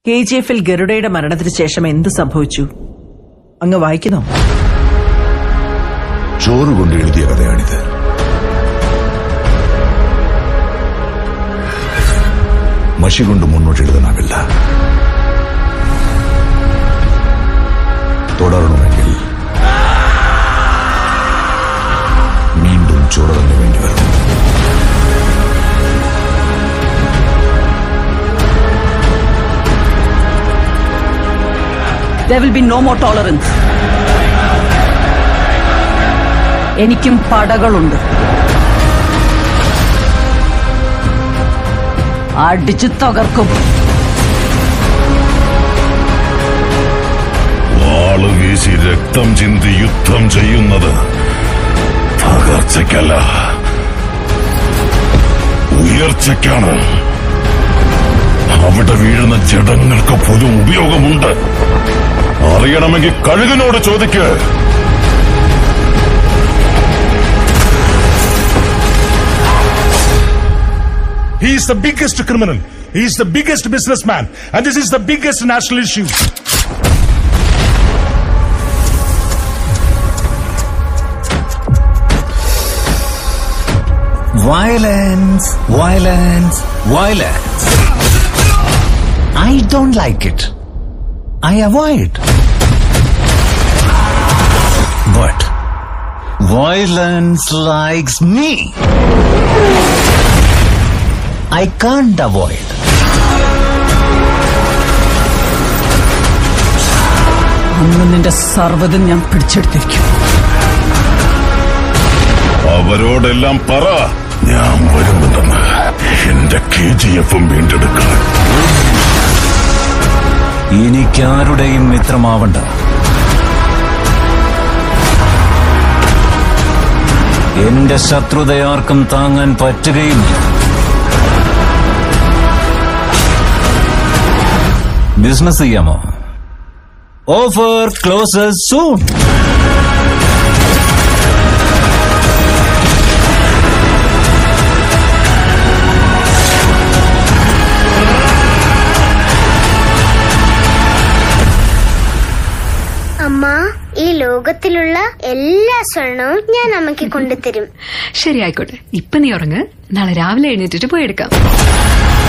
K G എഫിൽ ഗരുഡയുടെ മരണത്തിന് ശേഷം എന്ത് സംഭവിച്ചു അങ്ങ് വായിക്കുന്നോ ചോറ് കൊണ്ട് എഴുതിയ കഥയാണിത് മഷി കൊണ്ട് മുന്നോട്ട് എഴുതാനാവില്ല തുടരണമെങ്കിൽ വീണ്ടും ചോര തന്നെ വേണ്ടി വരും there will be no more tolerance. എനിക്കും പടകളുണ്ട് അടിച്ചു തകർക്കും വാള് വീശി രക്തം ചിന്തി യുദ്ധം ചെയ്യുന്നത് തകർച്ചയ്ക്കല്ല ഉയർച്ചയ്ക്കാണ് അവിടെ വീഴുന്ന ജഡങ്ങൾക്ക് പോലും ഉപയോഗമുണ്ട് അറിയണമെങ്കിൽ കഴുകിനോട് ചോദിക്ക് He is the biggest criminal. He is the biggest businessman. And this is the biggest national issue. Violence, violence, violence. I don't like it. I avoid. But violence likes me. I can't avoid. അന്ന് നിന്റെ സർവ്വതും ഞാൻ പിടിച്ചെടുത്തിരിക്കും അവരോടെല്ലാം പറ ഞാൻ വരുന്നുണ്ടെന്ന് എന്റെ K G എഫും വീണ്ടെടുക്കാൻ എനിക്കാരുടെയും മിത്രമാവണ്ട എന്റെ ശത്രുതയാർക്കും താങ്ങാൻ പറ്റുകയില്ല ബിസിനസ് ചെയ്യാമോ ഓഫർ ക്ലോസസ് സൂൺ അമ്മ ഈ ലോകത്തിലുള്ള എല്ലാ സ്വർണവും ഞാൻ അമ്മയ്ക്ക് കൊണ്ടുതരും ശരി ആയിക്കോട്ടെ ഇപ്പൊ നീ ഉറങ്ങ് നാളെ രാവിലെ എഴുന്നേറ്റിട്ട് പോയി എടുക്കാം